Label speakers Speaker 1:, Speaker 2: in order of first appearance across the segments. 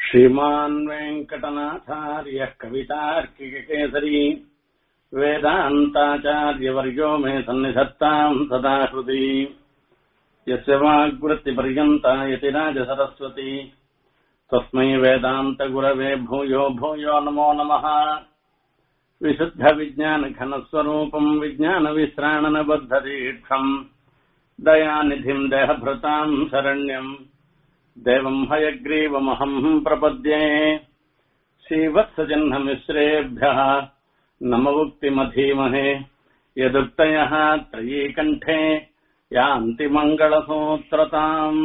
Speaker 1: श्रीमान् वेङ्कटनाथार्यः कवितार्किककेसरी वेदान्ताचार्यवर्यो मे सन्निधत्ताम् सदा हृदि यस्य वाग्वृत्तिपर्यन्ता यतिराजसरस्वती तस्मै वेदान्तगुरवे भूयो भूयो नमो नमः विशुद्धविज्ञानघनस्वरूपम् विज्ञानविश्राणनबद्धदीक्षम् दयानिधिम् देहभृताम् शरण्यम् देवम् हयग्रीवमहम् प्रपद्ये श्रीवत्सजह्नमिश्रेभ्यः नमवुक्तिमधीमहे यदुक्तयः त्रयीकण्ठे यान्ति मङ्गलसूत्रताम्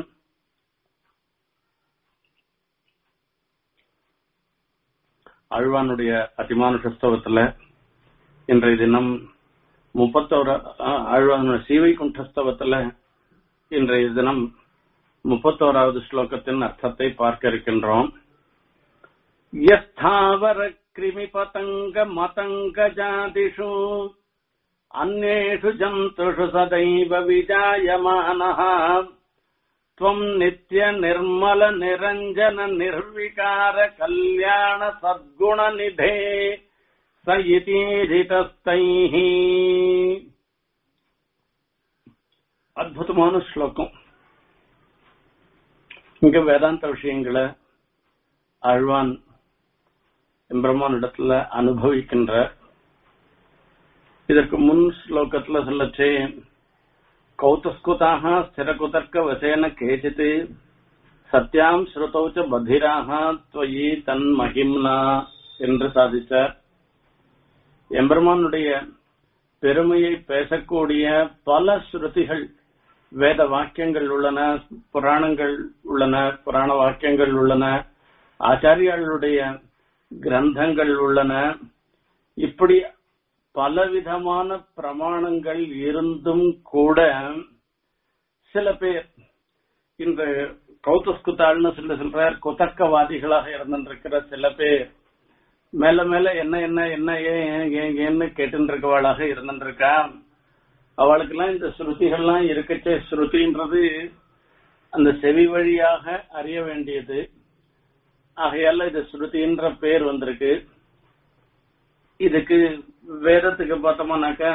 Speaker 1: ஆழ்வானுடைய அதிமானுஷஸ்தவத்துல இன்றைய தினம் முப்பத்தோர ஆழ்வானுடைய சீவை குண்டஸ்தவத்துல இன்றைய தினம் முப்பத்தோராவது ஸ்லோகத்தின் அர்த்தத்தை பார்க்க இருக்கின்றோம் யஸ்தாவர கிருமி பதங்க மதங்க ஜாதிஷு அந்நேஷு ஜந்துஷு சதைவ விஜாயமானः त्वम् नित्य निर्मल निरञ्जन निर्विकार कल्याण सद्गुणनिधे स इतीरितस्तैः அற்புதமான ஸ்லோகம் இங்க வேதாந்த விஷயங்களை ஆழ்வான் எம்பிரமான் இடத்துல அனுபவிக்கின்ற இதற்கு முன் ஸ்லோகத்துல சொல்லச்சே கௌதஸ்குதாக ஸ்திரகுதர்க்க வசேன கேச்சித் சத்யாம் ஸ்ருதௌ ச பதிராக துவயி தன் மகிம்னா என்று சாதித்தார் எம்பெருமானுடைய பெருமையை பேசக்கூடிய பல ஸ்ருதிகள் வேத வாக்கியங்கள் உள்ளன புராணங்கள் உள்ளன புராண வாக்கியங்கள் உள்ளன ஆச்சாரியாளுடைய கிரந்தங்கள் உள்ளன இப்படி பலவிதமான பிரமாணங்கள் இருந்தும் கூட சில பேர் இந்த கௌதஸ்குத்தாள்னு சொல்ல சொல்றார் குதர்க்கவாதிகளாக இருந்திருக்கிற சில பேர் மேல மேல என்ன என்ன என்ன ஏன் ஏன் ஏன்னு கேட்டு இருக்கவாளாக இருந்திருக்கா அவளுக்கெல்லாம் இந்த ஸ்ருதிகள்லாம் இருக்கச்சே ஸ்ருதின்றது அந்த செவி வழியாக அறிய வேண்டியது ஆகையால இது ஸ்ருதின்ற பேர் வந்திருக்கு இதுக்கு வேதத்துக்கு பார்த்தோம்னாக்கா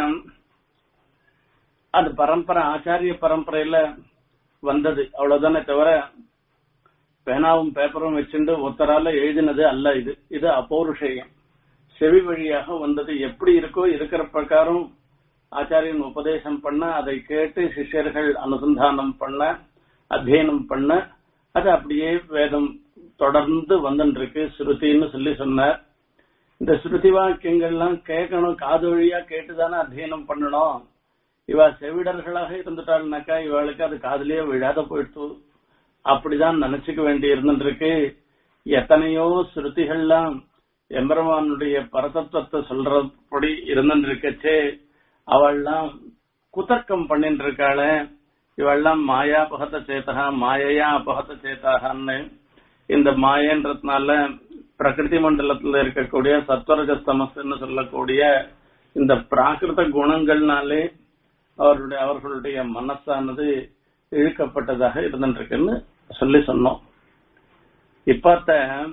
Speaker 1: அது பரம்பரை ஆச்சாரிய பரம்பரையில வந்தது அவ்வளவுதானே தவிர பேனாவும் பேப்பரும் வச்சுட்டு ஒருத்தரால எழுதினது அல்ல இது இது அபௌருஷேயம் செவி வழியாக வந்தது எப்படி இருக்கோ இருக்கிற பிரகாரம் ஆச்சாரியன் உபதேசம் பண்ண அதை கேட்டு சிஷ்யர்கள் அனுசந்தானம் பண்ண அத்தியனம் பண்ண அது அப்படியே வேதம் தொடர்ந்து வந்துருக்கு ஸ்ருதின்னு சொல்லி சொன்னார் இந்த ஸ்ருதி வாக்கியங்கள்லாம் கேட்கணும் காது வழியா கேட்டுதானே அத்தியனம் பண்ணணும் இவ செவிடர்களாக இருந்துட்டாள்னாக்கா இவளுக்கு அது காதுலயே விழாத போயிடுத்து அப்படிதான் நினைச்சுக்க வேண்டி இருந்துருக்கு எத்தனையோ ஸ்ருதிகள்லாம் எம்பெருமானுடைய பரதத்துவத்தை சொல்றபடி இருந்துருக்கச்சே அவள்லாம் குதர்க்கம் பண்ணிட்டு இருக்காள இவெல்லாம் மாயா அபகத சேத்தகா மாயையா அபகத சேத்தாகான்னு இந்த மாயன்றதுனால பிரகிருதி மண்டலத்துல இருக்கக்கூடிய சத்வரஜஸ்தமஸ்ன்னு சொல்லக்கூடிய இந்த பிராகிருத குணங்கள்னாலே அவருடைய அவர்களுடைய மனசானது இழுக்கப்பட்டதாக இருந்துருக்குன்னு சொல்லி சொன்னோம் இப்பத்த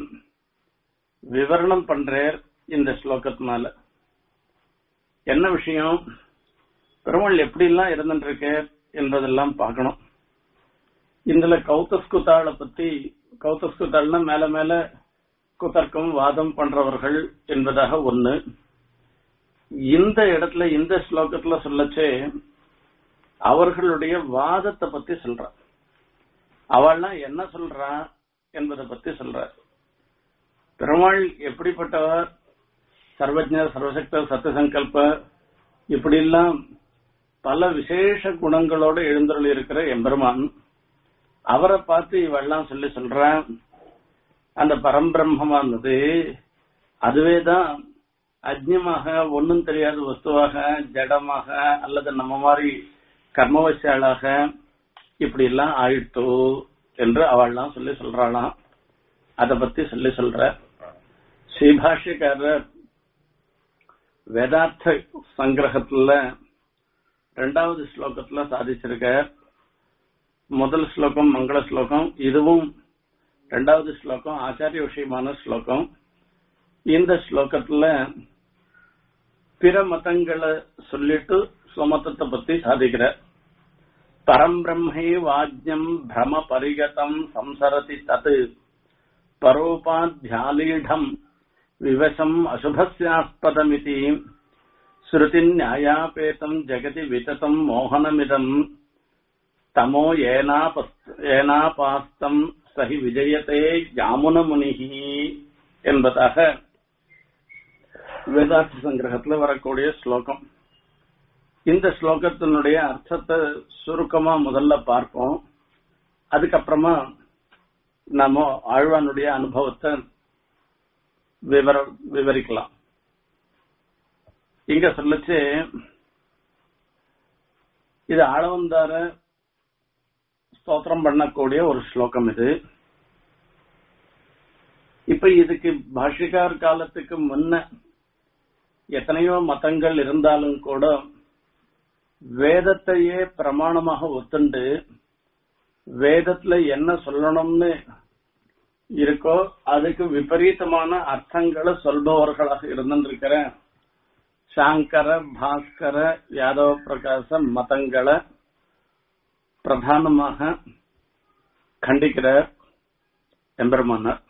Speaker 1: விவரணம் பண்றார் இந்த ஸ்லோகத்தினால என்ன விஷயம் பெருமாள் எப்படி எல்லாம் இருந்துருக்கு என்பதெல்லாம் பார்க்கணும் இதுல கௌதஸ்குத்தாளை பத்தி கௌதஸ்குத்தாள்னா மேல மேல குதர்க்கம் வாதம் பண்றவர்கள் என்பதாக ஒண்ணு இந்த இடத்துல இந்த ஸ்லோகத்துல சொல்லச்சே அவர்களுடைய வாதத்தை பத்தி சொல்ற அவள்லாம் என்ன சொல்றா என்பதை பத்தி சொல்ற பெருமாள் எப்படிப்பட்டவர் சர்வஜர் சர்வசக்தர் சத்தியசங்கல்ப இப்படி எல்லாம் பல விசேஷ குணங்களோடு எழுந்தருள் இருக்கிற எம்பெருமான் அவரை பார்த்து இவெல்லாம் சொல்லி சொல்றான் அந்த பரம்பிரம்மமானது அதுவேதான் அஜ்யமாக ஒன்னும் தெரியாத வஸ்துவாக ஜடமாக அல்லது நம்ம மாதிரி கர்மவசியாளாக இப்படி எல்லாம் ஆயிட்டோ என்று அவள்லாம் சொல்லி சொல்றாளாம் அத பத்தி சொல்லி சொல்ற ஸ்ரீபாஷ்யக்காரர் வேதார்த்த சங்கிரகத்துல ரெண்டாவது ஸ்லோகத்துல சாதிச்சிருக்க முதல் ஸ்லோகம் மங்கள ஸ்லோகம் இதுவும் ரெண்டாவது ஸ்லோகம் ஆச்சாரிய விஷயமான ஸ்லோகம் இந்த ஸ்லோகத்துல பிற மதங்களை சொல்லிட்டு சுமத்தத்தை பத்தி சாதிக்கிறார் பரம்பிரம்மே வாஜ்யம் பிரம பரிகதம் சம்சரதி தத் பரோபாத்தியாலீடம் விவசம் அசுபஸ்யாஸ்பதமிதி ஸ்ருதி நியாயாபேதம் ஜெகதி விததம் மோகனமிதம் தமோ ஏனாபாஸ்தம் சஹி விஜயத்தே யாமுனமுனிகி என்பதாக வேதார்த்த சங்கிரகத்துல வரக்கூடிய ஸ்லோகம் இந்த ஸ்லோகத்தினுடைய அர்த்தத்தை சுருக்கமா முதல்ல பார்ப்போம் அதுக்கப்புறமா நாம ஆழ்வானுடைய அனுபவத்தை விவர விவரிக்கலாம் இங்க சொல்லுச்சு இது ஆளவந்தார ஸ்தோத்திரம் பண்ணக்கூடிய ஒரு ஸ்லோகம் இது இப்ப இதுக்கு பாஷிகார் காலத்துக்கு முன்ன எத்தனையோ மதங்கள் இருந்தாலும் கூட வேதத்தையே பிரமாணமாக ஒத்துண்டு வேதத்துல என்ன சொல்லணும்னு இருக்கோ அதுக்கு விபரீதமான அர்த்தங்களை சொல்பவர்களாக இருந்திருக்கிற சாங்கர பாஸ்கர யாதவ பிரகாச மதங்களை பிரதானமாக கண்டிக்கிற எம்பெருமானார்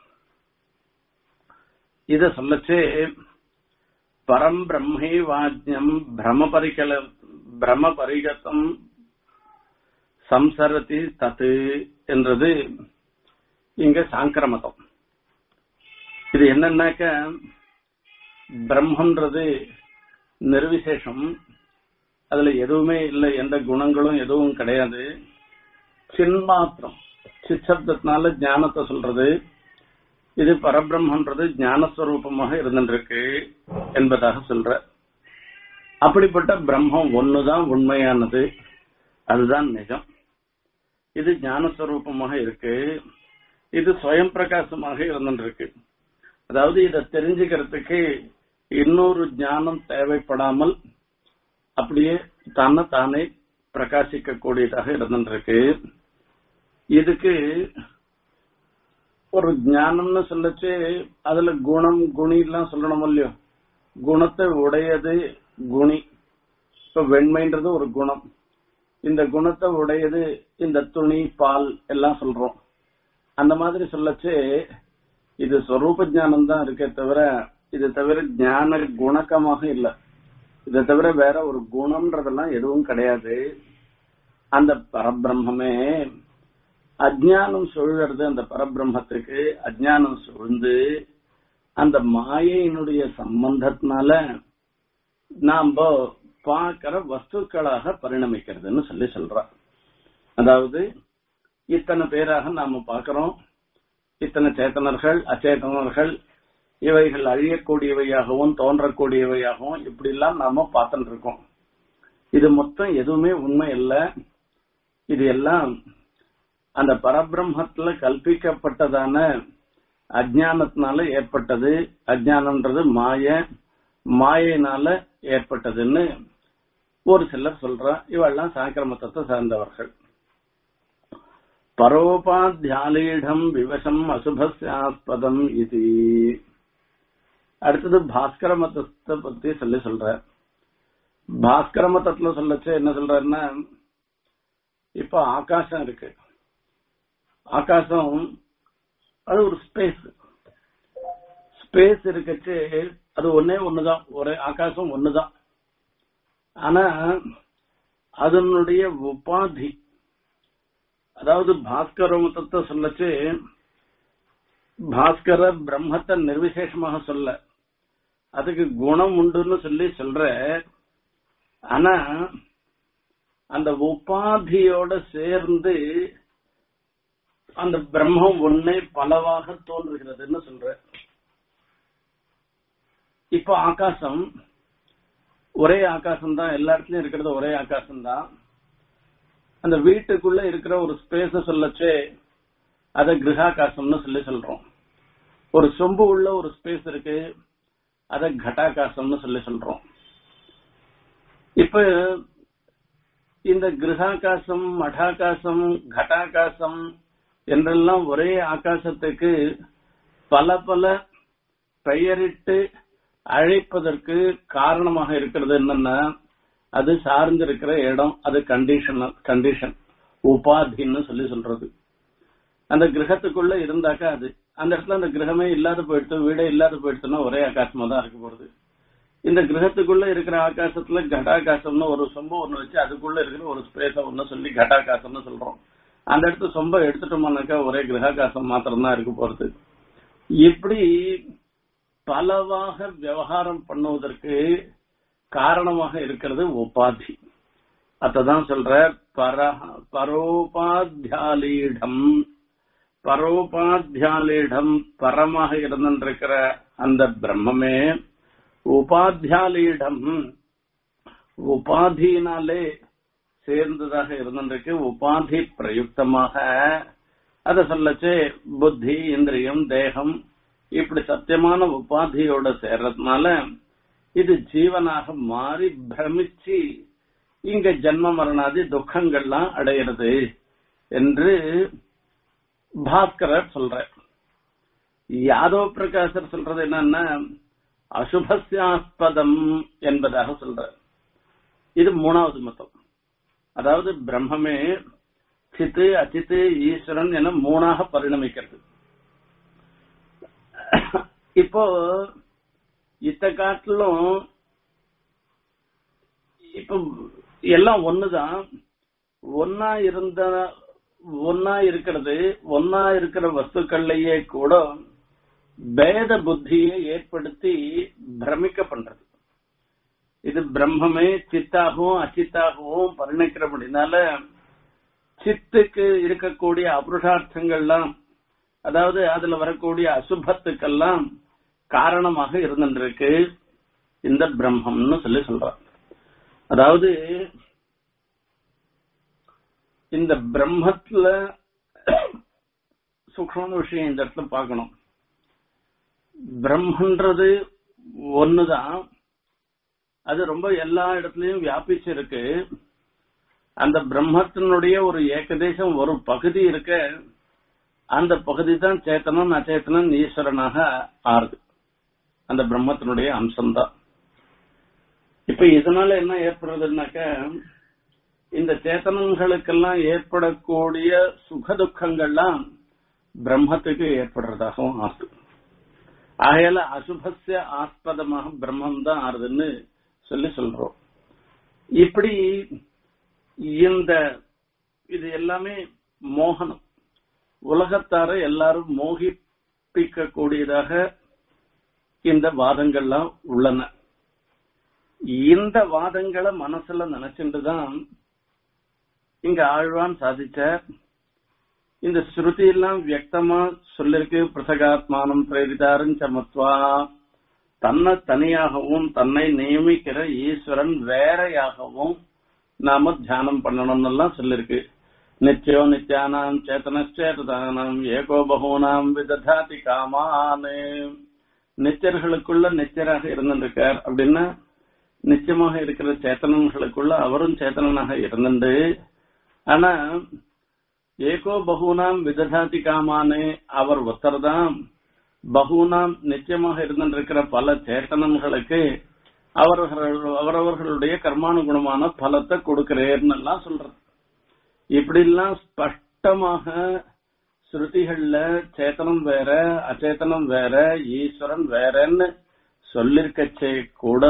Speaker 1: இத சொல்லச்சு பரம் பிரம்மே வாஜ்யம் பிரம பரிகல பிரம பரிகத்தம் சம்சரதி தத்து என்றது இங்க சாங்கிரமதம் இது என்னன்னாக்க பிரம்மன்றது நிர்விசேஷம் அதுல எதுவுமே இல்லை எந்த குணங்களும் எதுவும் கிடையாது சின்மாத்திரம் சிச்சப்தத்தினால ஞானத்தை சொல்றது இது பரபிரம்மன்றது ஞானஸ்வரூபமாக இருந்திருக்கு என்பதாக சொல்ற அப்படிப்பட்ட பிரம்மம் ஒண்ணுதான் உண்மையானது அதுதான் நிஜம் இது ஞானஸ்வரூபமாக இருக்கு இது சுயம் பிரகாசமாக இருந்திருக்கு அதாவது இதை தெரிஞ்சுக்கிறதுக்கு இன்னொரு ஞானம் தேவைப்படாமல் அப்படியே தன்னை தானே பிரகாசிக்க கூடியதாக இருந்திருக்கு இதுக்கு ஒரு ஞானம்னு சொல்லச்சு அதுல குணம் குணி எல்லாம் சொல்லணும் இல்லையோ குணத்தை உடையது குணி இப்ப வெண்மைன்றது ஒரு குணம் இந்த குணத்தை உடையது இந்த துணி பால் எல்லாம் சொல்றோம் அந்த மாதிரி சொல்லச்சு இது ஸ்வரூப ஞானம் தான் இருக்கே தவிர இது தவிர ஞான குணக்கமாக இல்லை இதை தவிர வேற ஒரு குணம்ன்றதெல்லாம் எதுவும் கிடையாது அந்த பரபிரம்மே அஜ்ஞானம் சூழறது அந்த பரபிரம்மத்துக்கு அஜ்ஞானம் சூழ்ந்து அந்த மாயையினுடைய சம்பந்தத்தினால நாம பார்க்கிற வஸ்துக்களாக பரிணமிக்கிறதுன்னு சொல்லி சொல்ற அதாவது இத்தனை பேராக நாம பார்க்கிறோம் இத்தனை சேத்தனர்கள் அச்சேதனர்கள் இவைகள் அழியக்கூடியவையாகவும் தோன்றக்கூடியவையாகவும் இப்படி எல்லாம் நாம பார்த்துட்டு இருக்கோம் இது மொத்தம் எதுவுமே உண்மை இல்ல இது எல்லாம் அந்த பரபிரம்மத்துல கல்பிக்கப்பட்டதான அஜானத்தினால ஏற்பட்டது அஜானம்ன்றது மாய மாயினால ஏற்பட்டதுன்னு ஒரு சிலர் சொல்றா இவெல்லாம் சாக்கிரமத்தத்தை சார்ந்தவர்கள் பரோபாத்தியாலீடம் விவசம் அசுபஸ்யாஸ்பதம் இது அடுத்தது பாஸ்கர மதத்தை பத்தி சொல்லி சொல்ற பாஸ்கர மதத்துல சொல்லச்சு என்ன சொல்றாருன்னா இப்ப ஆகாசம் இருக்கு ஆகாசம் அது ஒரு ஸ்பேஸ் ஸ்பேஸ் இருக்கச்சு அது ஒன்னே ஒண்ணுதான் ஒரே ஆகாசம் ஒண்ணுதான் ஆனா அதனுடைய உபாதி அதாவது பாஸ்கர மதத்தை சொல்லச்சு பாஸ்கர பிரம்மத்தை நிர்விசேஷமாக சொல்ல அதுக்கு குணம் உண்டுன்னு சொல்லி சொல்ற ஆனா அந்த உபாதியோட சேர்ந்து அந்த பிரம்மம் ஒன்னே பலவாக தோன்றுகிறதுன்னு சொல்ற இப்ப ஆகாசம் ஒரே ஆகாசம் தான் எல்லா இடத்துலயும் இருக்கிறது ஒரே ஆகாசம் தான் அந்த வீட்டுக்குள்ள இருக்கிற ஒரு ஸ்பேஸ சொல்லச்சே அத கிரகாகாசம்னு சொல்லி சொல்றோம் ஒரு சொம்பு உள்ள ஒரு ஸ்பேஸ் இருக்கு அத கட்டாகாசம்னு சொல்லி சொல்றோம் இப்ப இந்த கிரகாகாசம் மடாகாசம் கட்டாகாசம் என்றெல்லாம் ஒரே ஆகாசத்துக்கு பல பல பெயரிட்டு அழைப்பதற்கு காரணமாக இருக்கிறது என்னன்னா அது சார்ந்து இருக்கிற இடம் அது கண்டிஷன் கண்டிஷன் உபாதின்னு சொல்லி சொல்றது அந்த கிரகத்துக்குள்ள இருந்தாக்கா அது அந்த இடத்துல அந்த கிரகமே இல்லாத போயிடுத்து வீடே இல்லாத போயிடுச்சுன்னா ஒரே ஆகாசமா தான் இருக்க போறது இந்த கிரகத்துக்குள்ள இருக்கிற ஆகாசத்துல கடாகாசம்னு ஒரு சொம்ப ஒண்ணு வச்சு அதுக்குள்ள இருக்கிற ஒரு ஸ்பேஸ ஒண்ணு சொல்லி கடாகாசம்னு சொல்றோம் அந்த இடத்து சொம்ப எடுத்துட்டோம்னாக்கா ஒரே கிரகாகாசம் மாத்திரம் தான் இருக்க போறது இப்படி பலவாக விவகாரம் பண்ணுவதற்கு காரணமாக இருக்கிறது உபாதி அதான் சொல்ற பர பரோபாத்தியாலீடம் பரோபாத்தியாலீடம் பரமாக இருந்திருக்கிற அந்த பிரம்மமே உபாத்தியாலீடம் உபாதியினாலே சேர்ந்ததாக இருந்திருக்கு உபாதி பிரயுக்தமாக அத சொல்லச்சு புத்தி இந்திரியம் தேகம் இப்படி சத்தியமான உபாதியோட சேர்றதுனால இது ஜீவனாக மாறி பிரமிச்சு இங்க ஜென்ம மரணாதி துக்கங்கள்லாம் அடையிறது என்று பாஸ்கரர் சொல்ற யாதவ பிரகாசர் சொல்றது என்னன்னா அசுபஸ்யாஸ்பதம் என்பதாக சொல்ற இது மூணாவது மதம் அதாவது பிரம்மமே சித்து அச்சித்து ஈஸ்வரன் என மூணாக பரிணமிக்கிறது இப்போ இத்த காட்டிலும் இப்போ எல்லாம் ஒண்ணுதான் ஒன்னா இருந்த ஒன்னா இருக்கிறது ஒன்னா இருக்கிற வஸ்துக்கள்லயே கூட பேத புத்தியை ஏற்படுத்தி பிரமிக்க பண்றது இது பிரம்மமே சித்தாகவும் அச்சித்தாகவும் பரிணக்கிறபடினால சித்துக்கு இருக்கக்கூடிய அபுருஷார்த்தங்கள்லாம் அதாவது அதுல வரக்கூடிய அசுபத்துக்கெல்லாம் காரணமாக இருந்திருக்கு இந்த பிரம்மம்னு சொல்லி சொல்றார் அதாவது இந்த பிரம்மத்துல சூக்ஷமான விஷயம் இந்த இடத்துல பார்க்கணும் பிரம்மன்றது ஒண்ணுதான் அது ரொம்ப எல்லா இடத்துலயும் வியாபிச்சு இருக்கு அந்த பிரம்மத்தினுடைய ஒரு ஏகதேசம் ஒரு பகுதி இருக்க அந்த பகுதி தான் சேத்தனம் அச்சேத்தனம் ஈஸ்வரனாக ஆறுது அந்த பிரம்மத்தினுடைய அம்சம்தான் இப்ப இதனால என்ன ஏற்படுறதுனாக்க இந்த சேத்தனங்களுக்கெல்லாம் ஏற்படக்கூடிய சுக துக்கங்கள்லாம் பிரம்மத்துக்கு ஏற்படுறதாகவும் ஆகுது ஆகையால அசுபஸ்ய ஆஸ்பதமாக பிரம்மம் தான் ஆறுதுன்னு சொல்லி சொல்றோம் இப்படி இந்த இது எல்லாமே மோகனம் உலகத்தார எல்லாரும் மோகிப்பிக்க கூடியதாக இந்த வாதங்கள்லாம் உள்ளன இந்த வாதங்களை மனசுல நினைச்சுட்டு தான் இங்க ஆழ்வான் சாதிச்ச இந்த ஸ்ருதி எல்லாம் வியக்தமா சொல்லிருக்கு பிரசகாத்மானம் பிரேரிதாரும் சமத்வா தன்னை தனியாகவும் தன்னை நியமிக்கிற ஈஸ்வரன் வேறையாகவும் நாம தியானம் பண்ணணும்னு எல்லாம் சொல்லிருக்கு நித்யோ நித்யானாம் சேத்தனச்சேதானாம் ஏகோ பகூனாம் விததாதி காமானே நிச்சயர்களுக்குள்ள நிச்சயராக இருந்திருக்கார் அப்படின்னா நிச்சயமாக இருக்கிற சேத்தனங்களுக்குள்ள அவரும் சேத்தனனாக இருந்துண்டு ஆனா ஏகோ பகுனாம் விததாதி காமானே அவர் ஒருத்தர்தான் பகுனாம் நிச்சயமாக இருந்திருக்கிற பல சேத்தனங்களுக்கு அவர்கள் அவரவர்களுடைய கர்மானுகுணமான பலத்தை கொடுக்கிறேன்னு எல்லாம் சொல்றது இப்படி எல்லாம் ஸ்பஷ்டமாக ஸ்ருதிகள்ல சேத்தனம் வேற அச்சேதனம் வேற ஈஸ்வரன் வேறன்னு சொல்லிருக்கச்சே கூட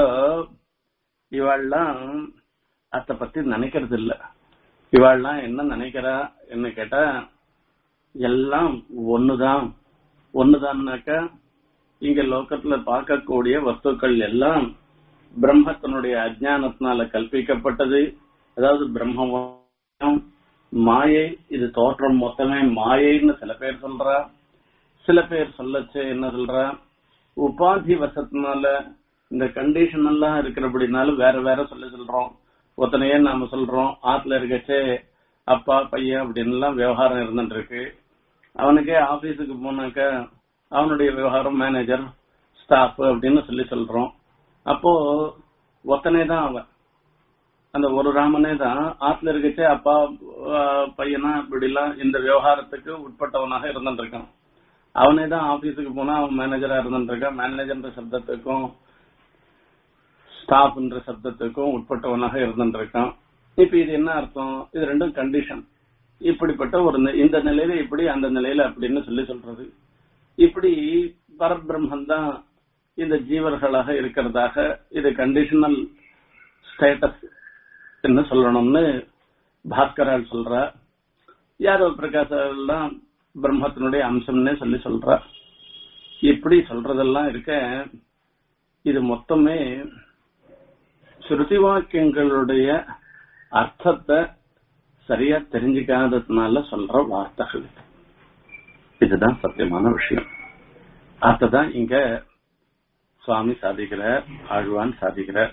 Speaker 1: இவாள்லாம் அத பத்தி நினைக்கிறது இல்ல இவாள்லாம் என்ன நினைக்கிறா என்ன கேட்டா எல்லாம் ஒண்ணுதான் ஒண்ணுதான்னாக்கா இங்க லோகத்துல பார்க்கக்கூடிய வஸ்துக்கள் எல்லாம் பிரம்மத்தினுடைய அஜானத்தினால கல்பிக்கப்பட்டது அதாவது பிரம்மம் மாயை இது தோற்றம் மொத்தமே மாயைன்னு சில பேர் சொல்றா சில பேர் சொல்லச்சு என்ன சொல்றா உபாதி வசத்தினால இந்த கண்டிஷன் எல்லாம் இருக்கிறபடினால வேற வேற சொல்லி சொல்றோம் ஒத்தனையே நாம சொல்றோம் ஆத்துல இருக்கச்சே அப்பா பையன் அப்படின்னு எல்லாம் விவகாரம் இருந்துட்டு இருக்கு அவனுக்கே ஆபீஸுக்கு போனாக்க அவனுடைய விவகாரம் மேனேஜர் ஸ்டாஃப் அப்படின்னு சொல்லி சொல்றோம் அப்போ ஒத்தனை தான் அவன் அந்த ஒரு ராமனே தான் ஆத்துல இருக்கச்சே அப்பா ஆஹ், பையனா இப்படிலாம் இந்த விவகாரத்துக்கு உட்பட்டவனாக இருந்துட்டு இருக்கான் அவனே தான் ஆபீஸுக்கு போனா அவன் மேனேஜரா இருந்துட்டு இருக்கான் மேனேஜர்ன்ற சப்தத்துக்கும் ஸ்டாஃப்ன்ற சப்தத்துக்கும் உட்பட்டவனாக இருந்துட்டு இருக்கான் இப்ப இது என்ன அர்த்தம் இது ரெண்டும் கண்டிஷன் இப்படிப்பட்ட ஒரு நி- இந்த நிலையில இப்படி அந்த நிலையில அப்படின்னு சொல்லி சொல்றது இப்படி பரபிரம்மன் தான் இந்த ஜீவர்களாக இருக்கிறதாக இது கண்டிஷனல் ஸ்டேட்டஸ் என்ன சொல்லணும்னு பாஸ்கரால் சொல்றா யாதவ பிரகாசெல்லாம் பிரம்மத்தினுடைய அம்சம்னே சொல்லி சொல்றா இப்படி சொல்றதெல்லாம் இருக்க இது மொத்தமே ஸ்ருதி வாக்கியங்களுடைய அர்த்தத்தை சரியா தெரிஞ்சுக்காததுனால சொல்ற வார்த்தைகள் இது. இதுதான் சத்தியமான விஷயம் அதான் இங்க சுவாமி சாதிக்கிறார் ஆழ்வான் சாதிக்கிறார்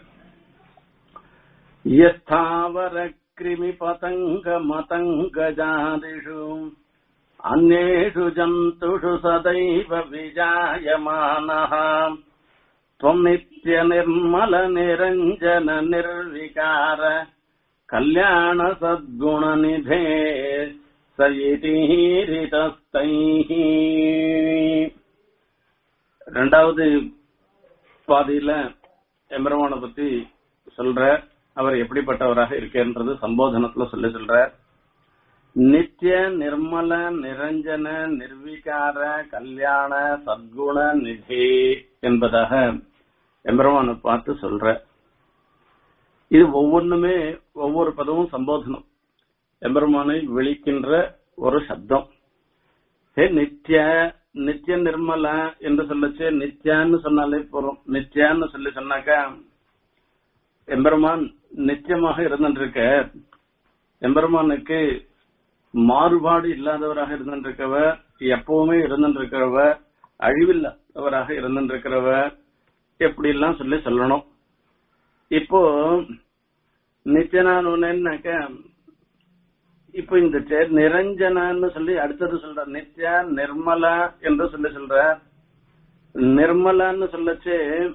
Speaker 1: யஸ்தாவர கிருமி பதங்க மதங்க ஜாதிஷு அந்நேஷு ஜந்துஷு சதைவ விஜாயமானः त्वम् नित्य निर्मल निरञ्जन निर्विकार कल्याण सद्गुणनिधे स इतीरितस्तैः ரெண்டாவது பாதியில எம்பெருமானை பத்தி சொல்ற அவர் எப்படிப்பட்டவராக இருக்கேன்றது சம்போதனத்துல சொல்லி சொல்ற நித்திய நிர்மல நிரஞ்சன நிர்விகார கல்யாண சத்குண நிதி என்பதாக எம்பெருமானை பார்த்து சொல்ற இது ஒவ்வொன்றுமே ஒவ்வொரு பதமும் சம்போதனம் எம்பெருமானை விழிக்கின்ற ஒரு சப்தம் ஹே நித்ய நித்திய நிர்மல என்று சொல்லச்சு நித்யான்னு சொன்னாலே போறோம் நித்யான்னு சொல்லி சொன்னாக்கா எம்பெருமான் நித்தியமாக இருந்துருக்க எம்பெருமானுக்கு மாறுபாடு இல்லாதவராக இருந்திருக்கிறவர் எப்பவுமே இருந்திருக்கிறவர் அழிவில்லாதவராக இருந்திருக்கிறவர் எப்படி எல்லாம் சொல்லி சொல்லணும் இப்போ நித்தியனானவனாக்க இப்போ இந்த சே- நிரஞ்சனான்னு சொல்லி அடுத்தது சொல்ற நித்யா நிர்மலா என்று சொல்லி சொல்ற நிர்மலான்னு சொல்லச்சு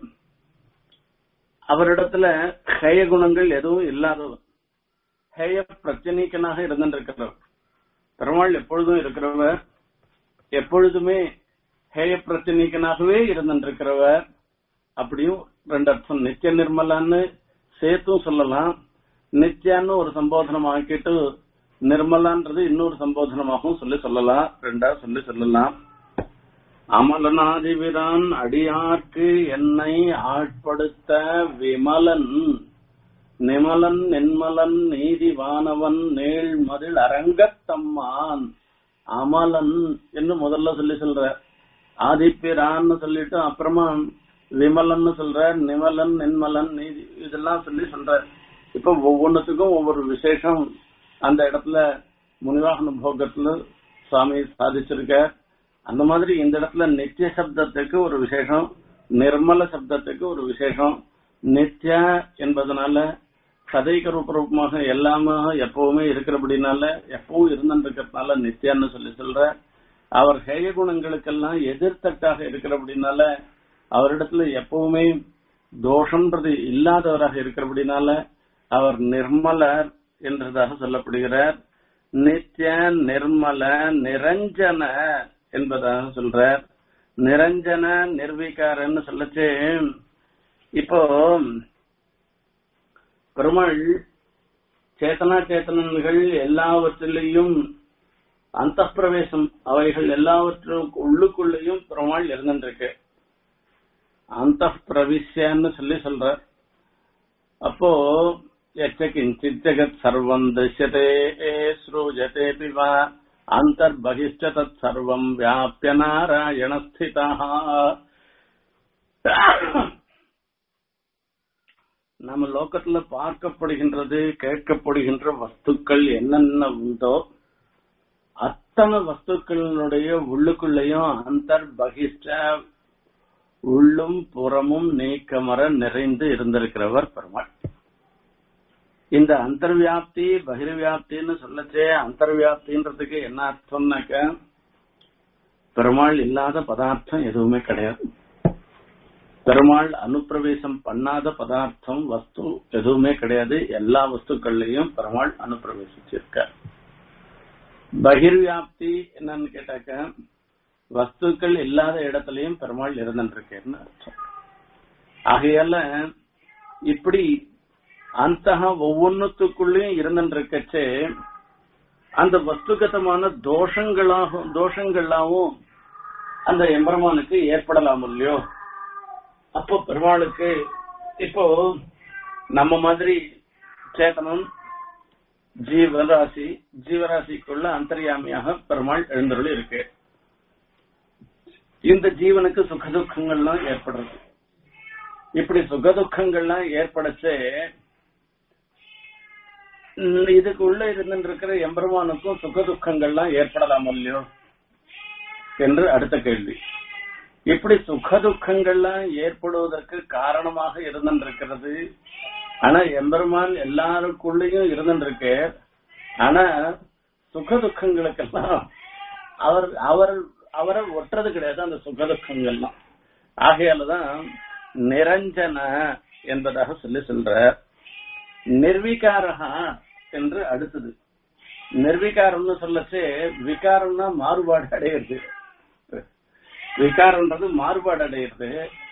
Speaker 1: அவரிடத்துல ஹய குணங்கள் எதுவும் இல்லாதவர் ஹேய பிரச்சனைக்கனாக இருந்திருக்கிறவர் பெருமாள் எப்பொழுதும் இருக்கிறவர் எப்பொழுதுமே ஹேய பிரச்சனைக்கனாகவே இருந்திருக்கிறவர் அப்படியும் ரெண்டு அர்த்தம் நித்திய நிர்மலான்னு சேர்த்தும் சொல்லலாம் நித்யான்னு ஒரு சம்போதனம் ஆக்கிட்டு நிர்மலான்றது இன்னொரு சம்போதனமாகவும் சொல்லி சொல்லலாம் ரெண்டா சொல்லி சொல்லலாம் அமலனாதிவிரான் அடியார்க்கு என்னை ஆட்படுத்த விமலன் நிமலன் நென்மலன் நீதிவானவன் நேழ்மதில் அரங்கத்தம்மான் அமலன் என்று முதல்ல சொல்லி சொல்ற ஆதிப்பிரான்னு சொல்லிட்டு அப்புறமா விமலன்னு சொல்ற நிமலன் நென்மலன் நீதி இதெல்லாம் சொல்லி சொல்ற இப்ப ஒவ்வொன்றுத்துக்கும் ஒவ்வொரு விசேஷம் அந்த இடத்துல முனிவாகன போகத்துல சுவாமி சாதிச்சிருக்க அந்த மாதிரி இந்த இடத்துல நித்திய சப்தத்துக்கு ஒரு விசேஷம் நிர்மல சப்தத்துக்கு ஒரு விசேஷம் நித்யா என்பதனால சதைக ரூபரூபமாக எல்லாமே எப்பவுமே இருக்கிறபடினால எப்பவும் இருந்துருக்கிறதுனால நித்யான்னு சொல்லி சொல்ற அவர் ஹேய குணங்களுக்கெல்லாம் எதிர்த்தட்டாக இருக்கிறபடினால அவரிடத்துல எப்பவுமே தோஷம்ன்றது இல்லாதவராக இருக்கிறபடினால அவர் நிர்மலர் என்றதாக சொல்லப்படுகிறார் நித்ய நிர்மல நிரஞ்சன என்பதாக சொல்றார் நிரஞ்சன நிர்வீகாரன்னு சொல்லச்சு இப்போ பெருமாள் சேத்தனா சேத்தனன்கள் எல்லாவற்றிலையும் அந்த பிரவேசம் அவைகள் எல்லாவற்றுக்கும் உள்ளுக்குள்ளேயும் பெருமாள் இருந்துருக்கு அந்த பிரவிஷ்யன்னு சொல்லி சொல்ற அப்போ எச்ச கிஞ்சித் ஜெகத் சர்வம் திருஷ்யதே ஸ்ரூஜதே பிவா அந்தர்பகிஷ்ட தத் சர்வம் வியாபிய நாராயண ஸ்திதா நம்ம லோகத்துல பார்க்கப்படுகின்றது கேட்கப்படுகின்ற வஸ்துக்கள் என்னென்ன உண்டோ அத்தனை வஸ்துக்களினுடைய உள்ளுக்குள்ளேயும் அந்தர் பகிஷ்ட உள்ளும் புறமும் நீக்கமர நிறைந்து இருந்திருக்கிறவர் பெருமாள் இந்த அந்தர்வியாப்தி பகிர்வியாப்தின்னு சொல்லச்சே அந்தர்வியாப்தின்றதுக்கு என்ன அர்த்தம்னாக்க பெருமாள் இல்லாத பதார்த்தம் எதுவுமே கிடையாது பெருமாள் அனுப்பிரவேசம் பண்ணாத பதார்த்தம் வஸ்து எதுவுமே கிடையாது எல்லா வஸ்துக்கள்லயும் பெருமாள் அனுப்பிரவேசிச்சிருக்கார் பகிர்வியாப்தி என்னன்னு கேட்டாக்க வஸ்துக்கள் இல்லாத இடத்துலயும் பெருமாள் இருந்துருக்கேன்னு அர்த்தம் ஆகையால இப்படி அந்த ஒவ்வொன்னுத்துக்குள்ளயும் இருந்துருக்கச்சே அந்த வஸ்துகதமான தோஷங்களாகும் தோஷங்களாவும் அந்த எம்பெருமானுக்கு ஏற்படலாம் இல்லையோ அப்போ பெருமாளுக்கு இப்போ நம்ம மாதிரி சேத்தனம் ஜீவராசி ஜீவராசிக்குள்ள அந்தர்யாமியாக பெருமாள் எழுந்தருள் இருக்கு இந்த ஜீவனுக்கு சுகதுக்கங்கள்லாம் ஏற்படுறது இப்படி சுகதுக்கங்கள்லாம் ஏற்படச்சே இதுக்குள்ள இருந்திருக்கிற எம்பெருமானுக்கும் சுகதுக்கங்கள்லாம் ஏற்படலாம் இல்லையோ என்று அடுத்த கேள்வி இப்படி சுகதுக்கங்கள்லாம் ஏற்படுவதற்கு காரணமாக இருந்திருக்கிறது ஆனா எம்பெருமான் எல்லாருக்குள்ளயும் இருந்திருக்கு ஆனா சுக துக்கங்களுக்கெல்லாம் அவர் அவர் அவரை ஒட்டுறது கிடையாது அந்த சுக துக்கங்கள்லாம் ஆகையாலதான் நிரஞ்சன என்பதாக சொல்லி சொல்ற நிர்விகாரகா என்று அடுத்தது நிர்விகாரம்னு சொல்லச்சே விகாரம்னா மாறுபாடு அடையிறது விகாரம்ன்றது மாறுபாடு அடையிறது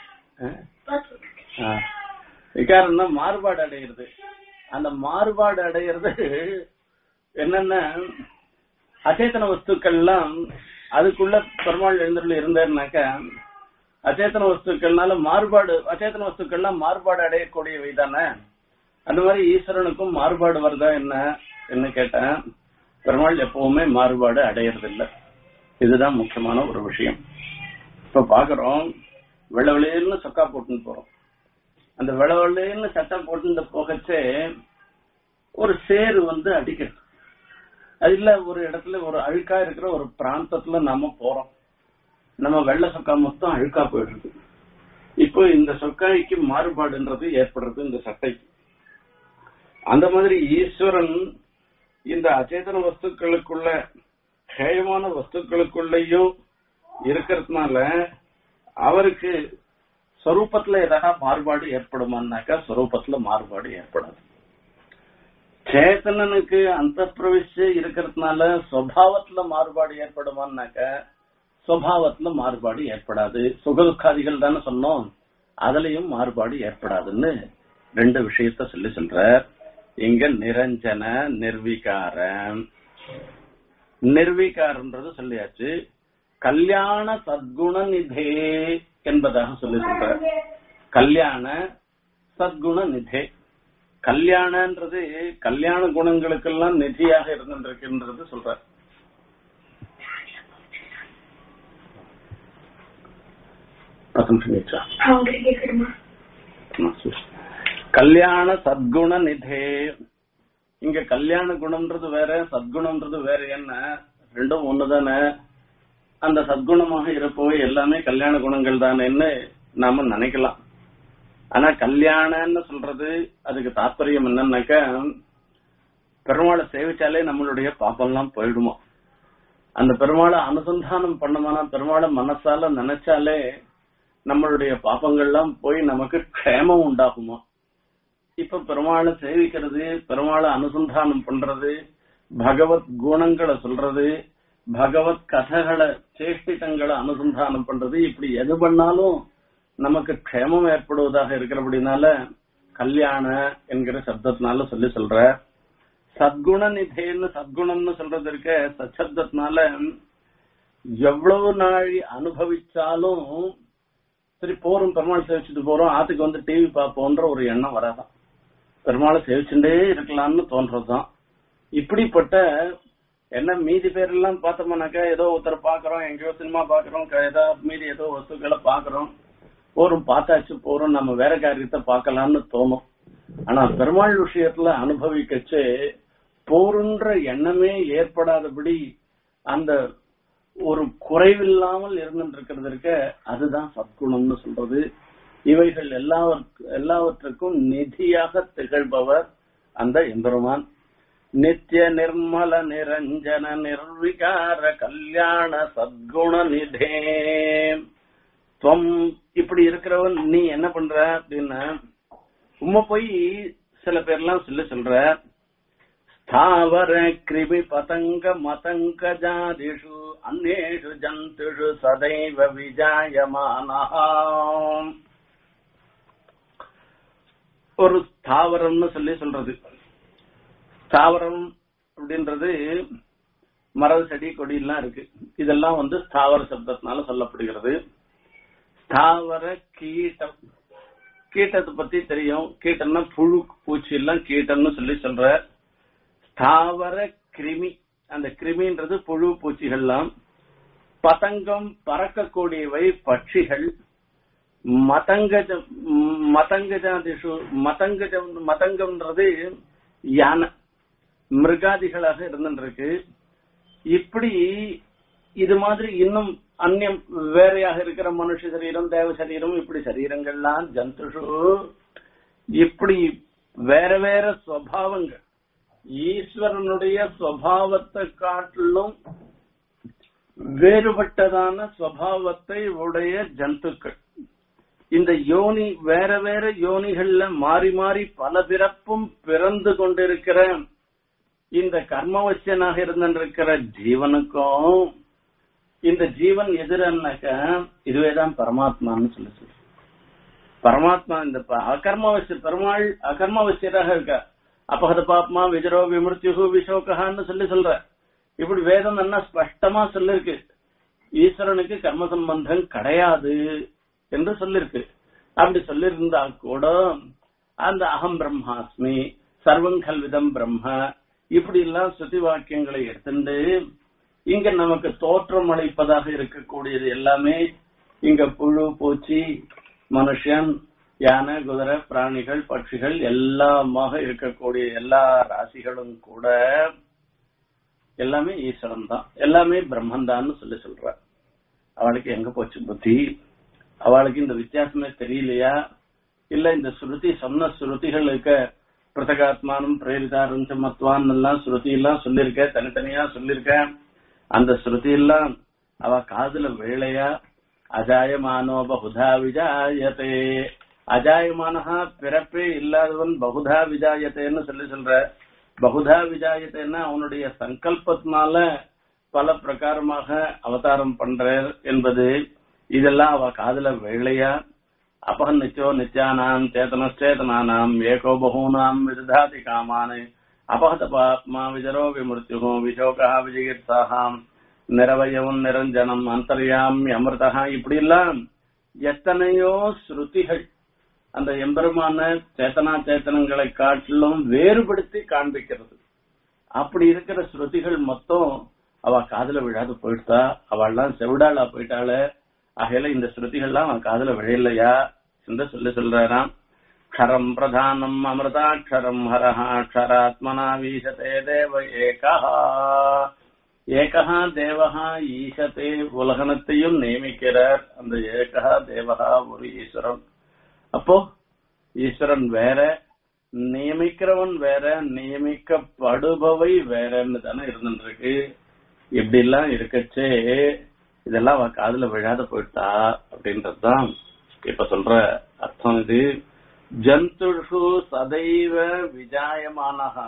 Speaker 1: விகாரம்னா மாறுபாடு அடையிறது அந்த மாறுபாடு அடையிறது என்னன்னா அச்சேதன வஸ்துக்கள்லாம் அதுக்குள்ள பெருமாள் எழுந்தருள் இருந்தாருனாக்கா அச்சேதன வஸ்துக்கள்னால மாறுபாடு அச்சேதன வஸ்துக்கள்லாம் மாறுபாடு அடையக்கூடியவை தானே அந்த மாதிரி ஈஸ்வரனுக்கும் மாறுபாடு வருதா என்ன என்ன கேட்டேன் பெருமாள் எப்பவுமே மாறுபாடு அடையறது இல்ல இதுதான் முக்கியமான ஒரு விஷயம் இப்ப பாக்குறோம் வெள்ள வெளியன்னு சொக்கா போட்டுன்னு போறோம் அந்த வெள்ள வெள்ளைன்னு சட்டம் போட்டு போகச்சே ஒரு சேரு வந்து அடிக்கிறது அது இல்ல ஒரு இடத்துல ஒரு அழுக்கா இருக்கிற ஒரு பிராந்தத்துல நாம போறோம் நம்ம வெள்ள சொக்கா மொத்தம் அழுக்கா போயிடுது இப்போ இந்த சொக்காய்க்கு மாறுபாடுன்றது ஏற்படுறது இந்த சட்டைக்கு அந்த மாதிரி ஈஸ்வரன் இந்த அச்சேதன வஸ்துக்களுக்குள்ள ஹேயமான வஸ்துக்களுக்குள்ளயும் இருக்கிறதுனால அவருக்கு ஸ்வரூபத்துல ஏதாவது மாறுபாடு ஏற்படுமான்னாக்கா ஸ்வரூபத்துல மாறுபாடு ஏற்படாது சேத்தனனுக்கு அந்த பிரவிச்சு இருக்கிறதுனால சுவாவத்துல மாறுபாடு ஏற்படுமான்னாக்க சுவாவத்துல மாறுபாடு ஏற்படாது சுகதுக்காதிகள் தானே சொன்னோம் அதுலயும் மாறுபாடு ஏற்படாதுன்னு ரெண்டு விஷயத்த சொல்லி சொல்ற இங்க நிரஞ்சன நிர்விகார நிர்விகாரன்றது சொல்லியாச்சு கல்யாண சத்குண நிதே என்பதாக சொல்லி சொல்ற கல்யாண சத்குண நிதே கல்யாணன்றது கல்யாண குணங்களுக்கெல்லாம் நிதியாக இருந்திருக்குன்றது சொல்ற கல்யாண சத்குண நிதே இங்க கல்யாண குணம்ன்றது வேற சத்குணம்ன்றது வேற என்ன ரெண்டும் ஒண்ணுதானே அந்த சத்குணமாக இருப்பவை எல்லாமே கல்யாண குணங்கள் தானேன்னு நாம நினைக்கலாம் ஆனா கல்யாணம்னு சொல்றது அதுக்கு தாற்பயம் என்னன்னாக்க பெருமாளை சேவிச்சாலே நம்மளுடைய பாப்பெல்லாம் போயிடுமா அந்த பெருமாளை அனுசந்தானம் பண்ணமானா பெருமாளை மனசால நினைச்சாலே நம்மளுடைய பாப்பங்கள்லாம் போய் நமக்கு க்ஷேமம் உண்டாகுமா இப்ப பெருமாளை சேவிக்கிறது பெருமாளை அனுசந்தானம் பண்றது பகவத் குணங்களை சொல்றது பகவத் கதைகளை சேஷ்டிதங்களை அனுசந்தானம் பண்றது இப்படி எது பண்ணாலும் நமக்கு க்ஷேமம் ஏற்படுவதாக இருக்கிறபடினால கல்யாண என்கிற சப்தத்தினால சொல்லி சொல்ற சத்குண நிதேன்னு சத்குணம்னு சொல்றது இருக்க சச்சப்தத்தினால எவ்வளவு நாள் அனுபவிச்சாலும் சரி போறோம் பெருமாள் சேவிச்சுட்டு போறோம் ஆத்துக்கு வந்து டிவி பார்ப்போன்ற ஒரு எண்ணம் வராதான் பெருமாளை சேவிச்சுட்டே இருக்கலாம்னு தோன்றதுதான் இப்படிப்பட்ட என்ன மீதி பேர் எல்லாம் பார்த்தோம்னாக்கா ஏதோ ஒருத்தர் பாக்குறோம் எங்கேயோ சினிமா பாக்குறோம் ஏதோ மீதி ஏதோ வஸ்துக்களை பாக்குறோம் போறோம் பார்த்தாச்சு போறோம் நம்ம வேற காரியத்தை பார்க்கலாம்னு தோணும் ஆனா பெருமாள் விஷயத்துல அனுபவிக்கச்சு போருன்ற எண்ணமே ஏற்படாதபடி அந்த ஒரு குறைவில்லாமல் இருந்துட்டு இருக்க அதுதான் சத்குணம்னு சொல்றது இவைகள் எல்லாவற்று எல்லாவற்றுக்கும் நிதியாக திகழ்பவர் அந்த எம்பெருமான் நித்திய நிர்மல நிரஞ்சன நிர்விகார கல்யாண சத்குண நிதே துவம் இப்படி இப்படி இருக்கிறவன் நீ என்ன பண்ற அப்படின்னா உம்மை போய் சில பேர்லாம் சொல்ல சொல்ற ஸ்தாவர கிருமி பதங்க மதங்க ஜாதிஷு அந்நேஷு ஜந்துஷு சதைவ விஜாயமானாம் ஒரு ஸ்தாவரம்னு சொல்லி சொல்றது ஸ்தாவரம் அப்படின்றது மரம் செடி கொடி எல்லாம் இருக்கு இதெல்லாம் வந்து ஸ்தாவர சப்தத்தினால சொல்லப்படுகிறது ஸ்தாவர கீட்டம் கீட்டத்தை பத்தி தெரியும் கீட்டம்னா புழு பூச்சி எல்லாம் கீட்டம்னு சொல்லி சொல்ற ஸ்தாவர கிருமி அந்த கிருமின்றது புழு பூச்சிகள்லாம் பதங்கம் பறக்கக்கூடியவை பட்சிகள் மதங்கஜ மதங்கஜாதிஷு மதங்கஜம் மதங்கம்ன்றது யானை மிருகாதிகளாக இருந்துருக்கு இப்படி இது மாதிரி இன்னும் அந்நியம் வேறையாக இருக்கிற மனுஷ சரீரம் தேவ சரீரம் இப்படி சரீரங்கள்லாம் ஜந்துஷு இப்படி வேற வேற சுவாவங்கள் ஈஸ்வரனுடைய சுவாவத்தை காட்டிலும் வேறுபட்டதான சுவாவத்தை உடைய ஜந்துக்கள் இந்த யோனி வேற வேற யோனிகள்ல மாறி மாறி பல பிறப்பும் பிறந்து கொண்டிருக்கிற இந்த கர்மவசியனாக இருந்திருக்கிற ஜீவனுக்கும் இந்த ஜீவன் எதிரன்னாக்க இதுவேதான் பரமாத்மான்னு சொல்லி சொல்லு பரமாத்மா இந்த ப- அகர்மவசிய பெருமாள் அகர்மவசியராக இருக்க அபகத பாப்மா விஜரோ விமிருத்யுகு விஷோகான்னு சொல்லி சொல்ற இப்படி வேதம் என்ன ஸ்பஷ்டமா சொல்லிருக்கு ஈஸ்வரனுக்கு கர்ம சம்பந்தம் கிடையாது என்று சொல்லிருக்கு அப்படி சொல்லியிருந்தா கூட அந்த அகம் பிரம்மாஸ்மி சர்வம் கல்விதம் பிரம்ம இப்படி எல்லாம் ஸ்ருதி வாக்கியங்களை எடுத்துட்டு இங்க நமக்கு தோற்றம் அளிப்பதாக இருக்கக்கூடியது எல்லாமே இங்க புழு பூச்சி மனுஷன் யானை குதிரை பிராணிகள் பட்சிகள் எல்லாமாக இருக்கக்கூடிய எல்லா ராசிகளும் கூட எல்லாமே ஈஸ்வரன் தான் எல்லாமே பிரம்மன் தான் சொல்லி சொல்ற அவளுக்கு எங்க போச்சு புத்தி அவளுக்கு இந்த வித்தியாசமே தெரியலையா இல்ல இந்த ஸ்ருதி சொன்ன ஸ்ருதிகளுக்கு பிரதகாத்மானம் பிரேரிதாரம் மத்வான் எல்லாம் ஸ்ருதி எல்லாம் சொல்லிருக்க தனித்தனியா சொல்லிருக்க அந்த ஸ்ருதி எல்லாம் அவ காதுல வேளையா அஜாயமானோ பகுதா விஜாயத்தே அஜாயமானஹா பிறப்பே இல்லாதவன் பகுதா விஜாயத்தேன்னு சொல்லி சொல்ற பகுதா விஜாயத்தைன்னா அவனுடைய சங்கல்பத்தினால பல பிரகாரமாக அவதாரம் பண்றார் என்பது இதெல்லாம் அவ காதுல வேளையா அபகன் நிச்சோ நித்யானாம் சேதனச்சேதனானாம் ஏகோ பகூனாம் விததாதி காமானு அபகத பாத்மா விஜரோ விமிருத்யு விசோகா விஜயித்சாகாம் நிரவயவும் நிரஞ்சனம் அந்தர்யாம் அமிர்தா இப்படி எல்லாம் எத்தனையோ ஸ்ருதிகள் அந்த எம்பெருமான சேத்தனா சேத்தனங்களை காட்டிலும் வேறுபடுத்தி காண்பிக்கிறது அப்படி இருக்கிற ஸ்ருதிகள் மொத்தம் அவ காதுல விழாது போயிட்டா அவள்லாம் செவிடாளா போயிட்டாள ஆகையில இந்த ஸ்ருதிகள்லாம் அவன் காதுல விழையிலையா என்று சொல்லி சொல்றாராம் க்ஷரம் பிரதானம் அமிர்தாட்சரம் ஹரஹா க்ஷராத்மனா வீசதே தேவ ஏகா ஏகா தேவஹா ஈசத்தே உலகனத்தையும் நியமிக்கிறார் அந்த ஏகா தேவஹா ஒரு ஈஸ்வரன் அப்போ ஈஸ்வரன் வேற நியமிக்கிறவன் வேற நியமிக்கப்படுபவை வேறன்னு தானே இருந்துருக்கு இப்படி எல்லாம் இருக்கச்சே இதெல்லாம் அவ காதுல விழாத போயிட்டா அப்படின்றதுதான் இப்ப சொல்ற அர்த்தம் இது ஜந்துஷு சதைவ விஜாயமானஹா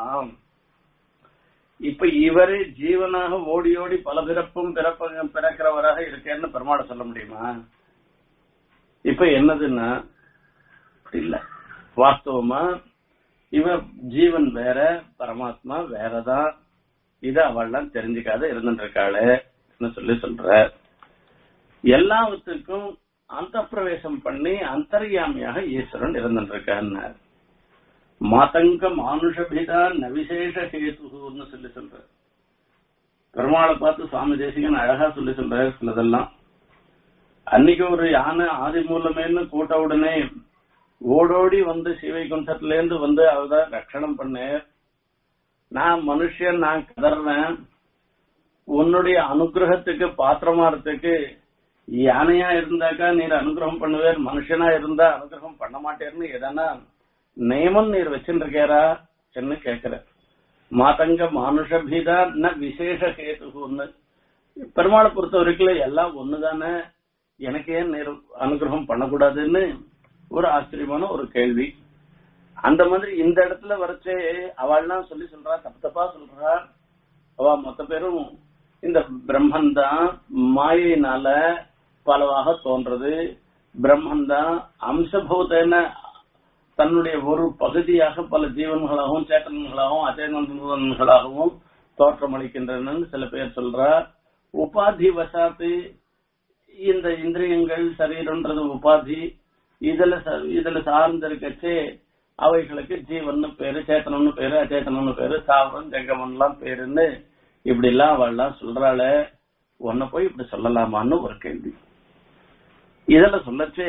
Speaker 1: இப்ப இவரே ஜீவனாக ஓடி ஓடி பல பிறப்பும் பிறப்ப பிறக்கிறவராக இருக்கேன்னு பெருமாட சொல்ல முடியுமா இப்ப என்னதுன்னா அப்படி இல்ல வாஸ்தவமா இவன் ஜீவன் வேற பரமாத்மா வேறதான் இத அவள்லாம் தெரிஞ்சுக்காத இருந்துட்டு இருக்காளே சொல்லி சொல்ற எல்லாவற்றுக்கும் அந்த பிரவேசம் பண்ணி அந்தர்யாமியாக ஈஸ்வரன் இருந்துட்டு இருக்கான்னு மாதங்க மானுஷபிதா நவிசேஷ ஹேதுன்னு சொல்லி சொல்ற பெருமாளை பார்த்து சுவாமி தேசிகன் அழகா சொல்லி சொல்ற சிலதெல்லாம் அன்னைக்கு ஒரு யானை ஆதி மூலமேன்னு கூட்ட உடனே ஓடோடி வந்து சிவைகுண்டத்துல இருந்து வந்து அவதான் ரட்சணம் பண்ணேன் நான் மனுஷன் நான் கதறேன் உன்னுடைய அனுகிரகத்துக்கு பாத்திரமாறதுக்கு யானையா இருந்தாக்கா நீர் அனுகிரகம் பண்ணுவேர் மனுஷனா இருந்தா அனுகிரகம் பண்ண மாட்டேர்னு எதனா நியமம் நீர் வச்சுருக்காரா என்ன கேக்குற மாதங்க மானுஷபீதா ந விசேஷ கேதுன்னு பெருமாளை பொறுத்த வரைக்கும் எல்லாம் ஒண்ணுதானே எனக்கு ஏன் நேரு- அனுகிரகம் பண்ணக்கூடாதுன்னு ஒரு ஆச்சரியமான ஒரு கேள்வி அந்த மாதிரி இந்த இடத்துல வரைச்சே அவள்லாம் சொல்லி சொல்றா தப்பு தப்பா சொல்றா அவ மொத்த பேரும் இந்த பிரம்மன் தான் மாயினால பலவாக தோன்றது பிரம்மன் தான் அம்சபூதன தன்னுடைய ஒரு பகுதியாக பல ஜீவன்களாகவும் சேட்டன்களாகவும் அச்சேதன்களாகவும் தோற்றமளிக்கின்றன சில பேர் சொல்றா உபாதி வசாத்து இந்த இந்திரியங்கள் சரீரம்ன்றது உபாதி இதுல ச- இதுல சார்ந்து இருக்கச்சே அவைகளுக்கு ஜீவன் பேரு சேத்தனம்னு பேரு அச்சேதனம்னு பேரு சாவரம் ஜெங்கமன்லாம் பேருன்னு இப்படி எல்லாம் அவள்லாம் சொல்றாள உன்னை போய் இப்படி சொல்லலாமான்னு ஒரு கேள்வி இதுல சொல்லச்சே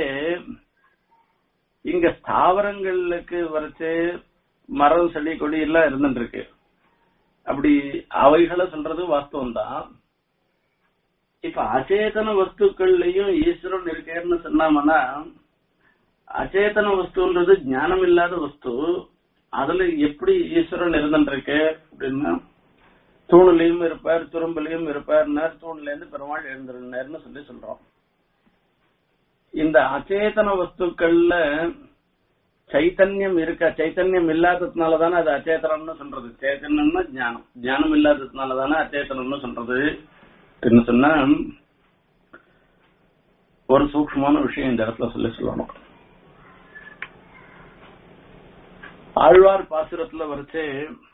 Speaker 1: இங்க ஸ்தாவரங்களுக்கு வரைச்சு மரம் செடி கொடி எல்லாம் இருந்துட்டு இருக்கு அப்படி அவைகளை சொல்றது வாஸ்தவம் தான் இப்ப அச்சேதன வஸ்துக்கள்லயும் ஈஸ்வரன் இருக்கேன்னு சொன்னாமன்னா அச்சேதன வஸ்துன்றது ஞானம் இல்லாத வஸ்து அதுல எப்படி ஈஸ்வரன் இருந்துருக்கு அப்படின்னா தூணுலயும் இருப்பார் துரும்புலயும் இருப்பார் நேர் தூண்ல இருந்து பெருமாள் எழுந்திருந்தார்னு சொல்லி சொல்றோம் இந்த அச்சேதன வஸ்துக்கள்ல சைத்தன்யம் இருக்க சைத்தன்யம் இல்லாததுனால தானே அது அச்சேதனம்னு சொல்றது சேத்தனம்னா ஞானம் ஞானம் இல்லாததுனால தானே அச்சேதனம்னு சொல்றது என்ன சொன்னா ஒரு சூக்ஷ்மமான விஷயம் இந்த இடத்துல சொல்லி சொல்லணும் ஆழ்வார் பாசுரத்துல வரைச்சே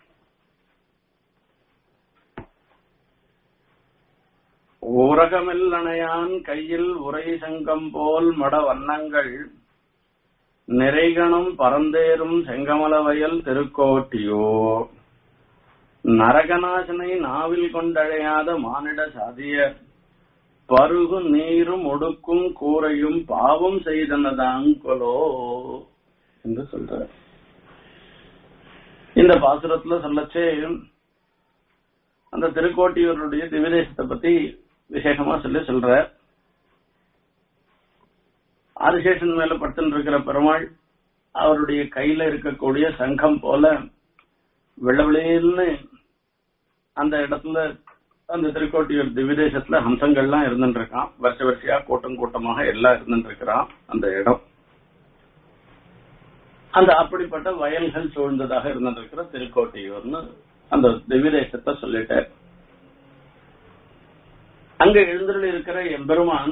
Speaker 1: ஊரகமெல்லணையான் கையில் உரை சங்கம் போல் மட வண்ணங்கள் நிறைகணம் பரந்தேறும் செங்கமல வயல் திருக்கோட்டியோ நரகநாசனை நாவில் கொண்டழையாத மானிட சாதியர் பருகு நீரும் ஒடுக்கும் கூரையும் பாவம் செய்தனதாங்கொலோ என்று சொல்றார் இந்த பாசுரத்துல சொல்லச்சே அந்த திருக்கோட்டியூருடைய திவிதேசத்தை பத்தி விசேஷமா சொல்லி சொல்ற ஆதிசேஷன் மேல படுத்துட்டு இருக்கிற பெருமாள் அவருடைய கையில இருக்கக்கூடிய சங்கம் போல வெள்ளவெளின்னு அந்த இடத்துல அந்த திருக்கோட்டியூர் திவிதேசத்துல ஹம்சங்கள்லாம் இருந்துட்டு இருக்கான் வருஷ வருஷையா கூட்டம் கூட்டமாக எல்லாம் இருந்துட்டு இருக்கிறான் அந்த இடம் அந்த அப்படிப்பட்ட வயல்கள் சூழ்ந்ததாக இருந்துட்டு இருக்கிற திருக்கோட்டியூர்னு அந்த திவ்யதேசத்தை சொல்லிட்டார் அங்க எழுந்தருள் இருக்கிற எம்பெருமான்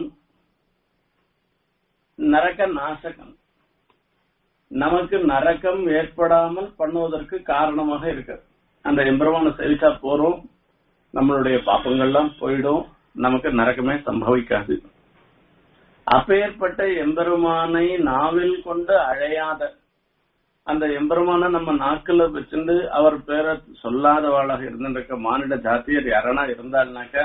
Speaker 1: நரக நாசகம் நமக்கு நரக்கம் ஏற்படாமல் பண்ணுவதற்கு காரணமாக இருக்கு அந்த எம்பெருமான சேவிச்சா போறோம் நம்மளுடைய பாப்பங்கள்லாம் போயிடும் நமக்கு நரக்கமே சம்பவிக்காது அப்பேற்பட்ட எம்பெருமானை நாவில் கொண்டு அழையாத அந்த எம்பெருமான நம்ம நாக்குல வச்சிருந்து அவர் பேரை சொல்லாதவாளாக இருந்திருக்க மானிட ஜாத்தியர் யாரனா இருந்தாள்னாக்க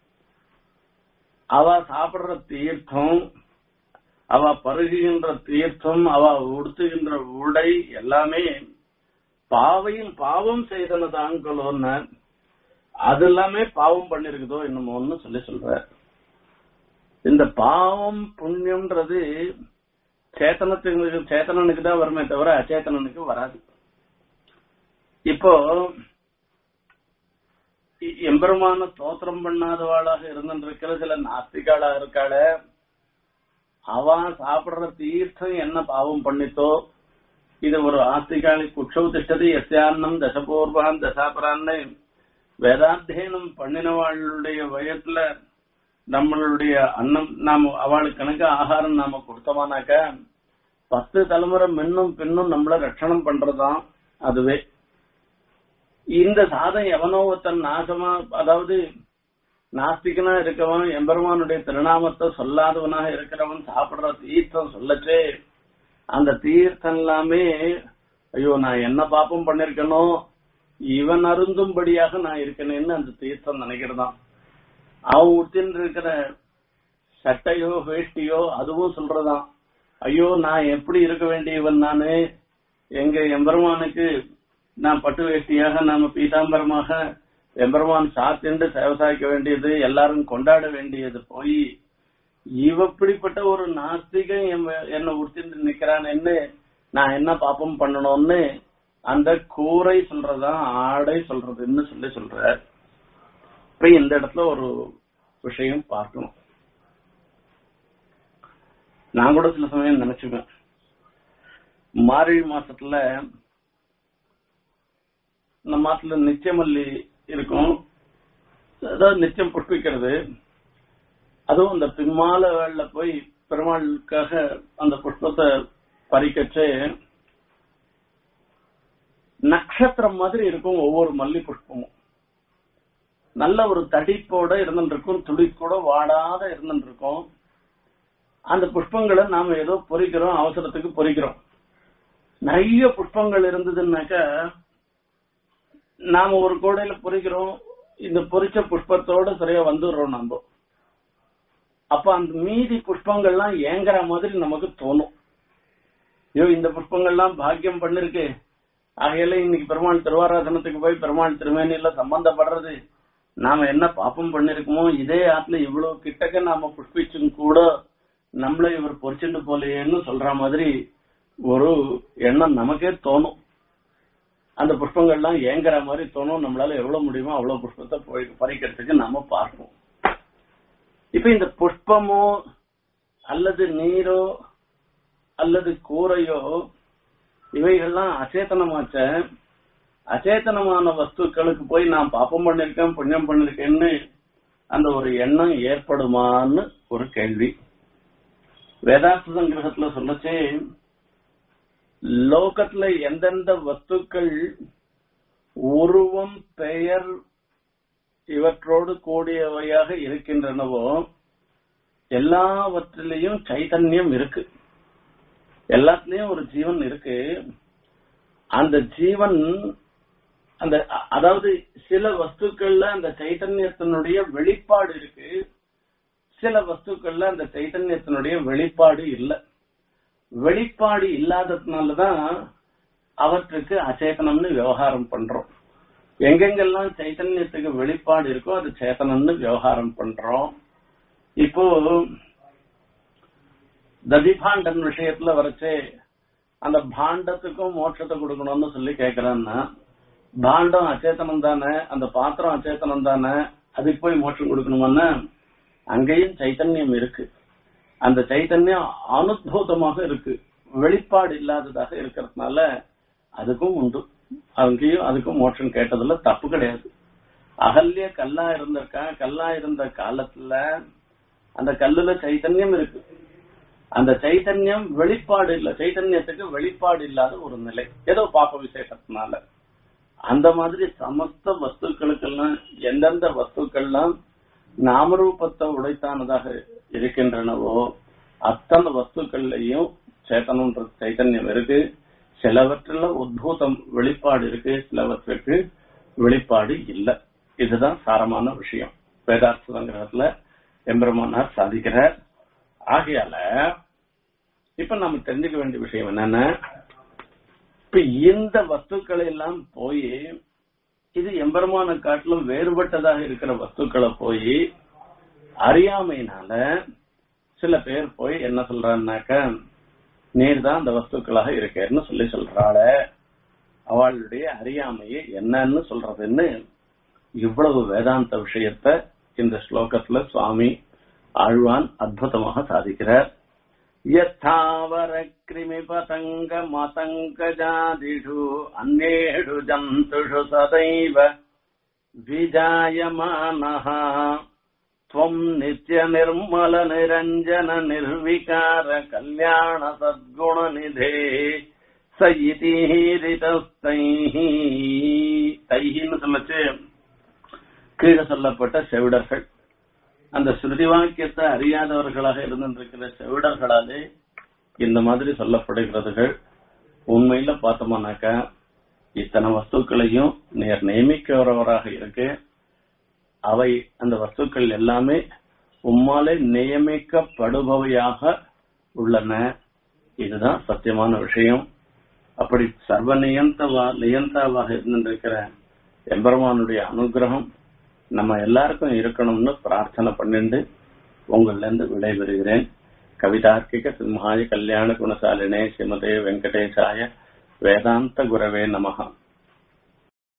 Speaker 1: அவ சாப்பிடுற தீர்த்தம் அவ பருகுகின்ற தீர்த்தம் அவ உடுத்துகின்ற உடை எல்லாமே பாவையும் பாவம் செய்தனதாங்களோன்னு அது எல்லாமே பாவம் பண்ணிருக்குதோ என்னமோன்னு சொல்லி சொல்ற இந்த பாவம் புண்ணியம்ன்றது சேத்தனத்துக்கு சேத்தனனுக்கு தான் வருமே தவிர அச்சேத்தனனுக்கு வராது இப்போ எ- எம்பெருமான ஸ்தோத்திரம் பண்ணாதவாளாக இருந்திருக்கிற சில நாஸ்திகாளா இருக்காள அவன் சாப்பிடுற தீர்த்தம் என்ன பாவம் பண்ணித்தோ இது ஒரு ஆஸ்திகாளி குட்சவு திஷ்டது எஸ்யான்னம் தசபூர்வான் தசாபரான்னு வேதாத்தியனம் பண்ணினவாளுடைய வயத்துல நம்மளுடைய அன்னம் நாம அவளுக்கு கணக்கு ஆகாரம் நாம கொடுத்தோமானாக்க பத்து தலைமுறை முன்னும் பின்னும் நம்மள ரட்சணம் பண்றதாம் அதுவே இந்த சாதம் எவனோ ஒருத்தன் நாசமா அதாவது நாஸ்திகனா இருக்கவன் எம்பெருமானுடைய திருநாமத்தை சொல்லாதவனாக இருக்கிறவன் சாப்பிடுற தீர்த்தம் சொல்லச்சே அந்த தீர்த்தம் எல்லாமே ஐயோ நான் என்ன பாப்பம் பண்ணிருக்கனோ இவன் அருந்தும்படியாக நான் இருக்கனேன்னு அந்த தீர்த்தம் நினைக்கிறதாம் அவன் உடுத்தின்னு இருக்கிற சட்டையோ வேஷ்டியோ அதுவும் சொல்றதாம் ஐயோ நான் எப்படி இருக்க வேண்டியவன் நானு எங்க எம்பெருமானுக்கு நான் பட்டு வேஷ்டியாக நாம பீதாம்பரமாக எம்பெருமான் சாத்திண்டு விவசாயிக்க வேண்டியது எல்லாரும் கொண்டாட வேண்டியது போய் இவ இப்படிப்பட்ட ஒரு நாஸ்திகன் என்- என்னை உடுத்திட்டு நிக்கிறான்னு நான் என்ன பாப்பம் பண்ணணும்னு அந்த கூரை சொல்றதா ஆடை சொல்றதுன்னு சொல்லி சொல்ற இப்ப இந்த இடத்துல ஒரு விஷயம் பார்க்கணும் நான் கூட சில சமயம் நினைச்சுப்பேன் மார்கழி மாசத்துல நம்ம மாசத்துல நிச்சயமல்லி இருக்கும் அதாவது நிச்சயம் புஷ்பிக்கிறது அதுவும் இந்த பின்மால வேளையில போய் பெருமாளுக்காக அந்த புஷ்பத்தை பறிக்கச்சு நட்சத்திரம் மாதிரி இருக்கும் ஒவ்வொரு மல்லி புஷ்பமும் நல்ல ஒரு தடிப்போட இருந்துருக்கும் துடிப்போட வாடாத இருந்துருக்கும் அந்த புஷ்பங்களை நாம ஏதோ பொறிக்கிறோம் அவசரத்துக்கு பொறிக்கிறோம் நிறைய புஷ்பங்கள் இருந்ததுன்னாக்க நாம ஒரு கோடையில பொறிக்கிறோம் இந்த பொறிச்ச புஷ்பத்தோட சரியா வந்துடுறோம் நம்ம அப்ப அந்த மீதி புஷ்பங்கள்லாம் ஏங்குற மாதிரி நமக்கு தோணும் ஐயோ இந்த புஷ்பங்கள்லாம் பாக்கியம் பண்ணிருக்கு ஆகையில இன்னைக்கு பெருமாள் திருவாராதனத்துக்கு போய் பெருமாள் திருமேனியில சம்பந்தப்படுறது நாம என்ன பாப்பம் பண்ணிருக்கோமோ இதே ஆத்துல இவ்வளவு கிட்டக்க நாம புஷ்பிச்சும் கூட நம்மள இவர் பொறிச்சுட்டு போலையேன்னு சொல்ற மாதிரி ஒரு எண்ணம் நமக்கே தோணும் அந்த புஷ்பங்கள்லாம் ஏங்குற மாதிரி தோணும் நம்மளால எவ்வளவு முடியுமோ அவ்வளவு புஷ்பத்தை போய் பறிக்கிறதுக்கு நாம பார்ப்போம் இப்ப இந்த புஷ்பமோ அல்லது நீரோ அல்லது கூரையோ இவைகள்லாம் அச்சேதனமாச்ச அச்சேதனமான வஸ்துக்களுக்கு போய் நான் பாப்பம் பண்ணிருக்கேன் புண்ணியம் பண்ணிருக்கேன்னு அந்த ஒரு எண்ணம் ஏற்படுமான்னு ஒரு கேள்வி வேதாந்த சங்கிரகத்துல சொல்லச்சே லோகத்துல எந்தெந்த வஸ்துக்கள் உருவம் பெயர் இவற்றோடு கூடியவையாக இருக்கின்றனவோ எல்லாவற்றிலையும் சைதன்யம் இருக்கு எல்லாத்துலயும் ஒரு ஜீவன் இருக்கு அந்த ஜீவன் அந்த அ- அதாவது சில வஸ்துக்கள்ல அந்த சைத்தன்யத்தினுடைய வெளிப்பாடு இருக்கு சில வஸ்துக்கள்ல அந்த சைத்தன்யத்தினுடைய வெளிப்பாடு இல்ல வெளிப்பாடு இல்லாததுனாலதான் அவற்றுக்கு அச்சேதனம்னு விவகாரம் பண்றோம் எங்கெங்கெல்லாம் சைத்தன்யத்துக்கு வெளிப்பாடு இருக்கோ அது சேத்தனம்னு விவகாரம் பண்றோம் இப்போ ததிபாண்டன் விஷயத்துல வரைச்சே அந்த பாண்டத்துக்கும் மோட்சத்தை கொடுக்கணும்னு சொல்லி கேக்குறான்னா பாண்டம் அச்சேதனம் தானே அந்த பாத்திரம் அச்சேதனம் தானே அதுக்கு போய் மோட்சம் கொடுக்கணுமான்னா அங்கேயும் சைத்தன்யம் இருக்கு அந்த சைத்தன்யம் அனுபூதமாக இருக்கு வெளிப்பாடு இல்லாததாக இருக்கிறதுனால அதுக்கும் உண்டு அங்கேயும் அதுக்கும் மோட்சம் கேட்டதுல தப்பு கிடையாது அகல்ய கல்லா இருந்திருக்கா கல்லா இருந்த காலத்துல அந்த கல்லுல சைத்தன்யம் இருக்கு அந்த சைத்தன்யம் வெளிப்பாடு இல்ல சைத்தன்யத்துக்கு வெளிப்பாடு இல்லாத ஒரு நிலை ஏதோ பாப்ப விசேஷத்தினால அந்த மாதிரி சமஸ்த வஸ்துக்களுக்கெல்லாம் எந்தெந்த வஸ்துக்கள்லாம் நாமரூபத்தை உடைத்தானதாக இருக்கின்றனவோ அத்தனை வஸ்துக்கள்லயும் சேத்தனம்ன்ற சைத்தன்யம் இருக்கு சிலவற்றில் உத்பூதம் வெளிப்பாடு இருக்கு சிலவற்றுக்கு வெளிப்பாடு இல்லை இதுதான் சாரமான விஷயம் வேதார்த்த சங்கிரகத்துல எம்பெருமானார் சாதிக்கிறார் ஆகையால இப்ப நம்ம தெரிஞ்சுக்க வேண்டிய விஷயம் என்னன்னா இப்ப இந்த வஸ்துக்களை எல்லாம் போய் இது எம்பெருமான காட்டிலும் வேறுபட்டதாக இருக்கிற வஸ்துக்களை போய் அறியாமையினால சில பேர் போய் என்ன சொல்றான்னாக்க நீர் தான் அந்த வஸ்துக்களாக இருக்கேன்னு சொல்லி சொல்றாள அவளுடைய அறியாமையை என்னன்னு சொல்றதுன்னு இவ்வளவு வேதாந்த விஷயத்த இந்த ஸ்லோகத்துல சுவாமி ஆழ்வான் அற்புதமாக சாதிக்கிறார் யத்தாவர கிருமி பதங்க மதங்க ஜாதிஷு அந்நேஷு ஜந்துஷு சதைவ விஜாயமானः त्वम् नित्यनिर्मल निरञ्जन निर्विकार कल्याण सद्गुणनिधे स इति ரிதஸ்தைஹ தைஹின்னு சொல்லச்சு கீழே சொல்லப்பட்ட செவிடர்கள் அந்த ஸ்ருதி வாக்கியத்தை அறியாதவர்களாக இருந்திருக்கிற செவிடர்களாலே இந்த மாதிரி சொல்லப்படுகிறதுகள் உண்மையில பார்த்தோம்னாக்கா இத்தனை வஸ்துக்களையும் நேர் நியமிக்கிறவராக இருக்கு அவை அந்த வஸ்துக்கள் எல்லாமே உம்மாலே நியமிக்கப்படுபவையாக உள்ளன இதுதான் சத்தியமான விஷயம் அப்படி சர்வ நியந்தவா நியந்தாவாக இருந்திருக்கிற எம்பெருமானுடைய அனுகிரகம் நம்ம எல்லாருக்கும் இருக்கணும்னு பிரார்த்தனை பண்ணிட்டு உங்கள்ல இருந்து விடைபெறுகிறேன் கவிதார்க்கிக சிம்ஹாய கல்யாண குணசாலினே ஸ்ரீமதே வெங்கடேசாய வேதாந்த குரவே நமகா